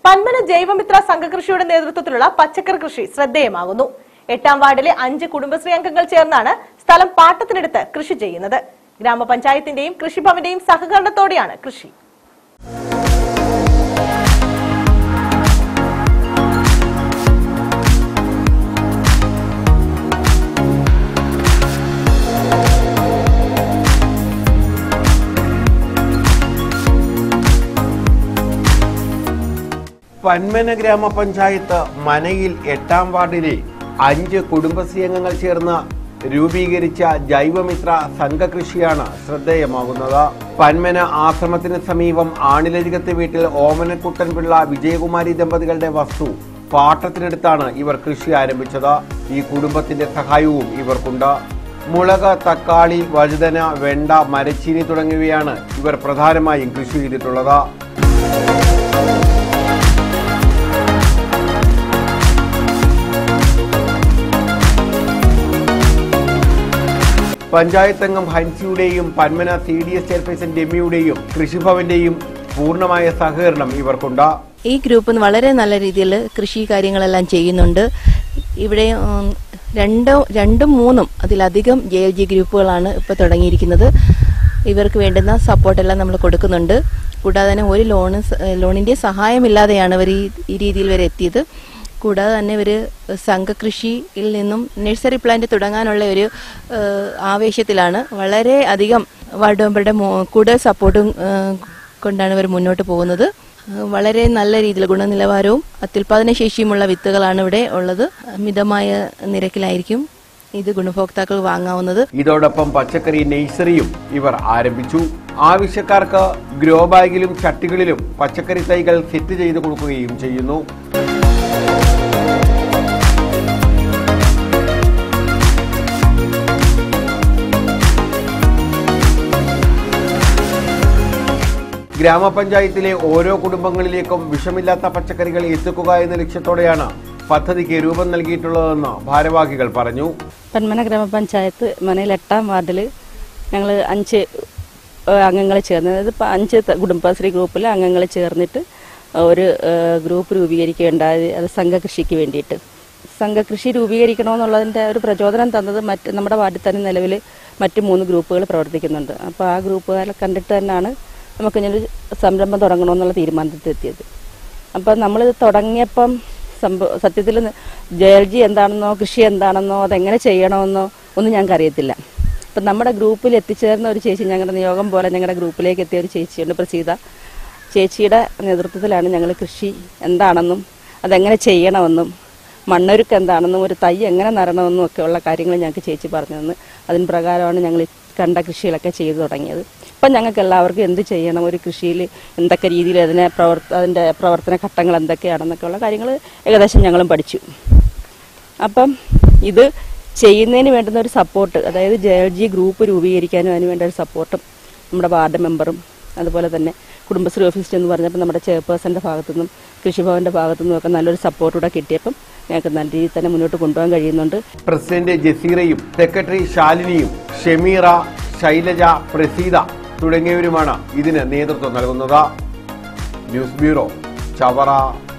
പന്മന ജൈവമിത്ര സംഘകൃഷിയുടെ നേതൃത്വത്തിലുള്ള പച്ചക്കറി കൃഷി ശ്രദ്ധേയമാകുന്നു എട്ടാം വാർഡിലെ അഞ്ച് കുടുംബശ്രീ അംഗങ്ങൾ ചേർന്നാണ് സ്ഥലം പാട്ടത്തിനെടുത്ത് കൃഷി ചെയ്യുന്നത് ഗ്രാമപഞ്ചായത്തിന്റെയും കൃഷിഭവന്റെയും സഹകരണത്തോടെയാണ് കൃഷി പന്മന ഗ്രാമപഞ്ചായത്ത് മനയിൽ എട്ടാം വാർഡിലെ അഞ്ച് കുടുംബശ്രീ അംഗങ്ങൾ ചേർന്ന് രൂപീകരിച്ച ജൈവമിത്ര സംഘകൃഷിയാണ് ശ്രദ്ധേയമാകുന്നത് പന്മന ആശ്രമത്തിന് സമീപം ആണിലരികത്തെ വീട്ടിൽ ഓമനക്കുട്ടൻ പിള്ള വിജയകുമാരി ദമ്പതികളുടെ വസ്തു പാട്ടത്തിനടുത്താണ് ഇവർ കൃഷി ആരംഭിച്ചത് ഈ കുടുംബത്തിന്റെ സഹായവും ഇവർക്കുണ്ട് മുളക് തക്കാളി വഴുതന വെണ്ട മരച്ചീനി തുടങ്ങിയവയാണ് ഇവർ പ്രധാനമായും കൃഷി ചെയ്തിട്ടുള്ളത് പഞ്ചായത്ത് അംഗം ഹൻസിയുടെയും Panmana C D S chairperson ഡെമിയുടെയും കൃഷിഭവന്റെയും പൂർണ്ണമായ സഹകരണം ഇവർക്കുണ്ട് ഈ ഗ്രൂപ്പ് വളരെ നല്ല രീതിയിൽ കൃഷി കാര്യങ്ങളെല്ലാം ചെയ്യുന്നുണ്ട് ഇവിടെ ഉം, രണ്ടോ രണ്ടും മൂന്നും അതിലധികം ജെ എൽ ജി ഗ്രൂപ്പുകളാണ് ഇപ്പോൾ തുടങ്ങിയിരിക്കുന്നത് ഇവർക്ക് വേണ്ടുന്ന സപ്പോർട്ടെല്ലാം നമ്മൾ കൊടുക്കുന്നുണ്ട് കൂടാതെ തന്നെ ഒരു ലോണ് സ- ലോണിന്റെ സഹായമില്ലാതെയാണ് അവർ ഈ ഈ രീതിയിൽ വരെ എത്തിയത് കൂടാതെ തന്നെ ഇവർ സംഘകൃഷിയിൽ നിന്നും നഴ്സറി പ്ലാന്റ് തുടങ്ങാനുള്ള ഒരു ഏഹ്, ആവേശത്തിലാണ് വളരെ അധികം വാർഡ് മെമ്പറുടെ മോ- കൂടുതൽ സപ്പോർട്ടും ഏഹ്, കൊണ്ടാണ് ഇവർ മുന്നോട്ട് പോകുന്നത് ഏഹ്, വളരെ നല്ല രീതിയിൽ ഗുണനിലവാരവും അത്യുൽപാദന ശേഷിയുമുള്ള വിത്തുകളാണ് ഇവിടെ ഉള്ളത് മിതമായ നിരക്കിലായിരിക്കും ഇത് ഗുണഭോക്താക്കൾ വാങ്ങാവുന്നത് ഇതോടൊപ്പം പച്ചക്കറി നഴ്സറിയും ഇവർ ആരംഭിച്ചു ആവശ്യക്കാർക്ക് ഗ്രോ ബാഗിലും ചട്ടികളിലും പച്ചക്കറി തൈകൾ സെറ്റ് ചെയ്ത് കൊടുക്കുകയും ചെയ്യുന്നു ഗ്രാമപഞ്ചായത്തിലെ ഓരോ കുടുംബങ്ങളിലേക്കും വിഷമില്ലാത്ത പച്ചക്കറികൾ എത്തിക്കുക എന്ന ലക്ഷ്യത്തോടെയാണ് പദ്ധതിക്ക് രൂപം നൽകിയിട്ടുള്ളതെന്ന് ഭാരവാഹികൾ പറഞ്ഞു പന്മന ഗ്രാമപഞ്ചായത്ത് മനയിൽ എട്ടാം വാർഡിൽ ഞങ്ങൾ അഞ്ച് അംഗങ്ങൾ ചേർന്ന് അതായത് ഇപ്പം അഞ്ച് ത- കുടുംബശ്രീ ഗ്രൂപ്പിൽ അംഗങ്ങൾ ചേർന്നിട്ട് ഒരു ഏഹ്, ഗ്രൂപ്പ് രൂപീകരിക്കുകയുണ്ടായത് അത് സംഘകൃഷിക്ക് വേണ്ടിയിട്ട് സംഘകൃഷി രൂപീകരിക്കണമെന്നുള്ളതിൻ്റെ ഒരു പ്രചോദനം തന്നത് മറ്റ് നമ്മുടെ വാർഡിൽ തന്നെ നിലവിൽ മറ്റ് മൂന്ന് ഗ്രൂപ്പുകൾ പ്രവർത്തിക്കുന്നുണ്ട് അപ്പോൾ ആ ഗ്രൂപ്പുകാരെ കണ്ടിട്ട് തന്നെയാണ് നമുക്ക് ഇങ്ങനൊരു സംരംഭം തുടങ്ങണമെന്നുള്ള തീരുമാനത്തിലെത്തിയത് അപ്പം നമ്മളിത് തുടങ്ങിയപ്പം സംഭവ സത്യത്തിൽ ജയൽജി എന്താണെന്നോ കൃഷി എന്താണെന്നോ അതെങ്ങനെ ചെയ്യണമെന്നോ ഒന്നും ഞങ്ങൾക്ക് അറിയത്തില്ല അപ്പം നമ്മുടെ ഗ്രൂപ്പിൽ എത്തിച്ചേർന്ന ഒരു ചേച്ചി ഞങ്ങളുടെ നിയോഗം പോലെ ഞങ്ങളുടെ ഗ്രൂപ്പിലേക്ക് എത്തിയ ഒരു ചേച്ചിയുണ്ട് പ്രസീത ചേച്ചിയുടെ നേതൃത്വത്തിലാണ് ഞങ്ങൾ കൃഷി എന്താണെന്നും അതെങ്ങനെ ചെയ്യണമെന്നും മണ്ണൊരുക്ക് എന്താണെന്നും ഒരു തൈ എങ്ങനെ നടണമെന്നും ഒക്കെ ഉള്ള കാര്യങ്ങൾ ഞങ്ങൾക്ക് ചേച്ചി പറഞ്ഞു തന്ന് അതിന് പ്രകാരമാണ് ഞങ്ങൾ ഈ കണ്ട കൃഷികളൊക്കെ ചെയ്തു തുടങ്ങിയത് ഇപ്പം ഞങ്ങൾക്ക് എല്ലാവർക്കും എന്ത് ചെയ്യണം ഒരു കൃഷിയിൽ എന്തൊക്കെ രീതിയിൽ അതിനെ പ്രവർത്ത അതിൻ്റെ പ്രവർത്തന ഘട്ടങ്ങൾ എന്തൊക്കെയാണെന്നൊക്കെ ഉള്ള കാര്യങ്ങൾ ഏകദേശം ഞങ്ങളും പഠിച്ചു അപ്പം ഇത് ചെയ്യുന്നതിന് വേണ്ടുന്ന ഒരു സപ്പോർട്ട് അതായത് ജെ ജി ഗ്രൂപ്പ് രൂപീകരിക്കാനും അതിന് വേണ്ട ഒരു സപ്പോർട്ടും നമ്മുടെ വാർഡ് മെമ്പറും അതുപോലെ തന്നെ കുടുംബശ്രീ ഓഫീസിൽ എന്ന് പറഞ്ഞപ്പോൾ നമ്മുടെ ചെയർപേഴ്സൻ്റെ ഭാഗത്തുനിന്നും കൃഷിഭവൻ്റെ ഭാഗത്തുനിന്നും ഒക്കെ നല്ലൊരു സപ്പോർട്ട് കൂടെ കിട്ടിയപ്പം ഞങ്ങൾക്ക് നല്ല രീതിയിൽ തന്നെ മുന്നോട്ട് കൊണ്ടുപോകാൻ കഴിയുന്നുണ്ട് പ്രസിഡന്റ് ജസീറയും സെക്രട്ടറി ശാലിനിയും ഷെമീറ ശൈലജ പ്രസീത തുടങ്ങിയവരുമാണ് ഇതിന് നേതൃത്വം നൽകുന്നത് ന്യൂസ് ബ്യൂറോ ചവറ